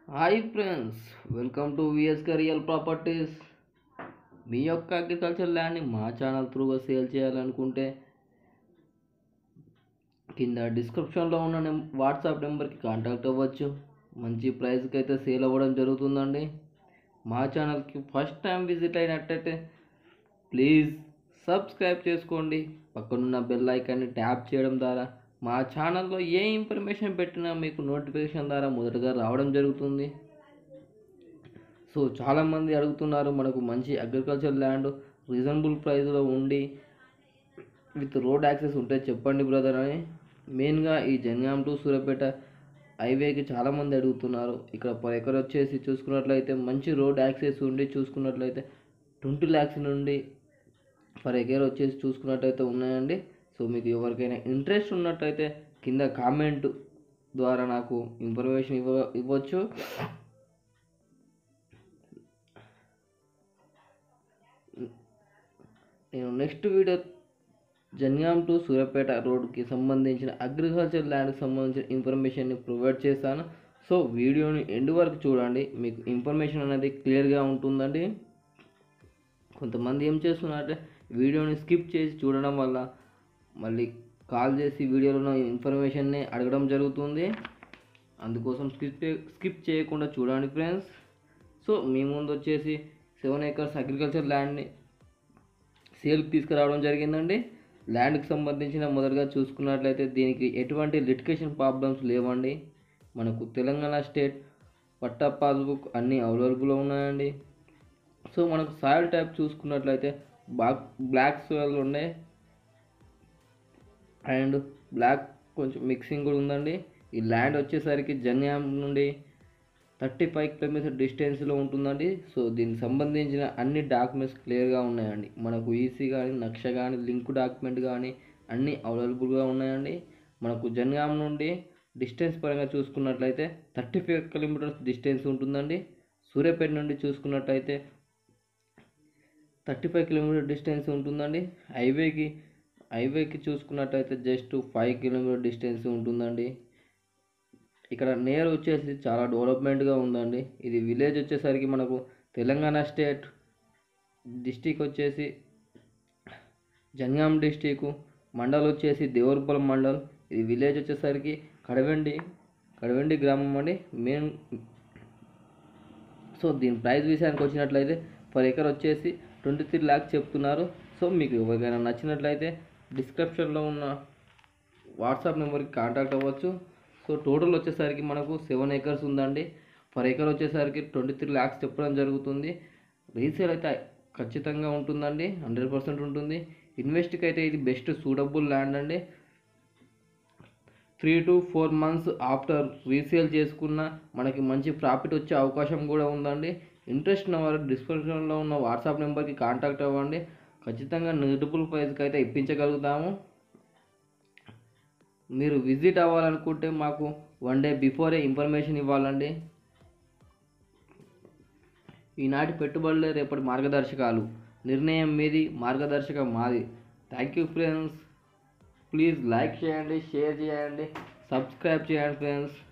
hi friends welcome to VSK real properties మీ యొక్క agriculture ల్యాండ్ని మా ఛానల్ త్రూగా సేల్ చేయాలనుకుంటే కింద డిస్క్రిప్షన్లో ఉన్న నెం వాట్సాప్ నెంబర్కి కాంటాక్ట్ అవ్వచ్చు మంచి ప్రైస్కి అయితే సేల్ అవ్వడం జరుగుతుందండి మా ఛానల్కి ఫస్ట్ టైం విజిట్ అయినట్టయితే ప్లీజ్ సబ్స్క్రైబ్ చేసుకోండి పక్కనున్న బెల్ ఐకాన్ని ట్యాప్ చేయడం ద్వారా మా ఛానల్లో ఏ ఇన్ఫర్మేషన్ పెట్టినా మీకు నోటిఫికేషన్ ద్వారా మొదటగా రావడం జరుగుతుంది సో చాలామంది అడుగుతున్నారు మనకు మంచి అగ్రికల్చర్ ల్యాండ్ రీజనబుల్ ప్రైస్లో ఉండి విత్ రోడ్ యాక్సెస్ ఉంటే చెప్పండి బ్రదర్ అని మెయిన్గా ఈ జన్గాం టు సూర్యాపేట హైవేకి చాలామంది అడుగుతున్నారు ఇక్కడ పర్ ఎకర్ వచ్చేసి చూసుకున్నట్లయితే మంచి రోడ్ యాక్సెస్ ఉండి చూసుకున్నట్లయితే ట్వంటీ ల్యాక్స్ నుండి పర్ ఎకర్ వచ్చేసి చూసుకున్నట్టయితే ఉన్నాయండి సో మీకు ఎవరికైనా ఇంట్రెస్ట్ ఉన్నట్టయితే కింద కామెంట్ ద్వారా నాకు ఇన్ఫర్మేషన్ ఇవ్వ ఇవ్వచ్చు నేను next video Jangaon to Suryapet రోడ్కి సంబంధించిన అగ్రికల్చర్ ల్యాండ్కి సంబంధించిన ఇన్ఫర్మేషన్ని ప్రొవైడ్ చేస్తాను సో వీడియోని ఎండ్ వరకు చూడండి మీకు ఇన్ఫర్మేషన్ అనేది క్లియర్గా ఉంటుందండి కొంతమంది ఏం చేస్తున్నారంటే వీడియోని స్కిప్ చేసి చూడడం వల్ల మళ్ళీ కాల్ చేసి వీడియోలో ఉన్న ఇన్ఫర్మేషన్ని అడగడం జరుగుతుంది అందుకోసం స్కిప్ స్కిప్ చేయకుండా చూడండి ఫ్రెండ్స్ సో మీ ముందు వచ్చేసి సెవెన్ ఏకర్స్ అగ్రికల్చర్ ల్యాండ్ని సేల్కి తీసుకురావడం జరిగిందండి ల్యాండ్కి సంబంధించిన మొదటగా చూసుకున్నట్లయితే దీనికి ఎటువంటి లిటికేషన్ ప్రాబ్లమ్స్ లేవండి మనకు తెలంగాణ స్టేట్ పట్టా పాస్బుక్ అన్నీ అవైలబుల్లో ఉన్నాయండి సో మనకు సాయిల్ టైప్ చూసుకున్నట్లయితే బాక్ బ్లాక్ సాయిల్ ఉన్నాయి అండ్ బ్లాక్ కొంచెం మిక్సింగ్ కూడా ఉందండి ఈ ల్యాండ్ వచ్చేసరికి జన్యాం నుండి థర్టీ ఫైవ్ కిలోమీటర్ డిస్టెన్స్లో ఉంటుందండి సో దీనికి సంబంధించిన అన్ని డాక్యుమెంట్స్ క్లియర్గా ఉన్నాయండి మనకు ఈసీ కానీ నక్ష కానీ లింక్ డాక్యుమెంట్ కానీ అన్నీ అవైలబుల్గా ఉన్నాయండి మనకు జన్గాం నుండి డిస్టెన్స్ పరంగా చూసుకున్నట్లయితే థర్టీ ఫైవ్ కిలోమీటర్స్ డిస్టెన్స్ ఉంటుందండి సూర్యాపేట నుండి చూసుకున్నట్టయితే థర్టీ ఫైవ్ కిలోమీటర్ డిస్టెన్స్ ఉంటుందండి హైవేకి హైవేకి చూసుకున్నట్టయితే జస్ట్ ఫైవ్ కిలోమీటర్ డిస్టెన్స్ ఉంటుందండి ఇక్కడ నేర్ వచ్చేసి చాలా డెవలప్మెంట్గా ఉందండి ఇది విలేజ్ వచ్చేసరికి మనకు తెలంగాణ స్టేట్ డిస్టిక్ వచ్చేసి జన్గాం డిస్టిక్ మండల్ వచ్చేసి దేవరపల్లి మండల్ ఇది విలేజ్ వచ్చేసరికి కడవెండి కడవెండి గ్రామం అండి మెయిన్ సో దీని ప్రైస్ విషయానికి వచ్చినట్లయితే పర్ ఎకర్ వచ్చేసి ట్వంటీ త్రీ ల్యాక్స్ చెప్తున్నారు సో మీకు ఎవరికైనా నచ్చినట్లయితే డిస్క్రిప్షన్లో ఉన్న వాట్సాప్ నెంబర్కి కాంటాక్ట్ అవ్వచ్చు సో టోటల్ వచ్చేసరికి మనకు సెవెన్ ఏకర్స్ ఉందండి పర్ ఎకర్ వచ్చేసరికి ట్వంటీ త్రీ ల్యాక్స్ చెప్పడం జరుగుతుంది రీసేల్ అయితే ఖచ్చితంగా ఉంటుందండి హండ్రెడ్ పర్సెంట్ ఉంటుంది ఇన్వెస్ట్కి అయితే ఇది బెస్ట్ సూటబుల్ ల్యాండ్ అండి three to four months after resale చేసుకున్న మనకి మంచి ప్రాఫిట్ వచ్చే అవకాశం కూడా ఉందండి ఇంట్రెస్ట్ ఉన్న వారు డిస్క్రిప్షన్లో ఉన్న వాట్సాప్ నెంబర్కి కాంటాక్ట్ అవ్వండి ఖచ్చితంగా నిరుపుల్ ప్రైస్కి అయితే ఇప్పించగలుగుతాము మీరు విజిట్ అవ్వాలనుకుంటే మాకు వన్ డే బిఫోరే ఇన్ఫర్మేషన్ ఇవ్వాలండి ఈనాటి పెట్టుబడులే రేపటి మార్గదర్శకాలు నిర్ణయం మీది మార్గదర్శకం మాది thank you friends please like చేయండి షేర్ చేయండి సబ్స్క్రైబ్ చేయండి ఫ్రెండ్స్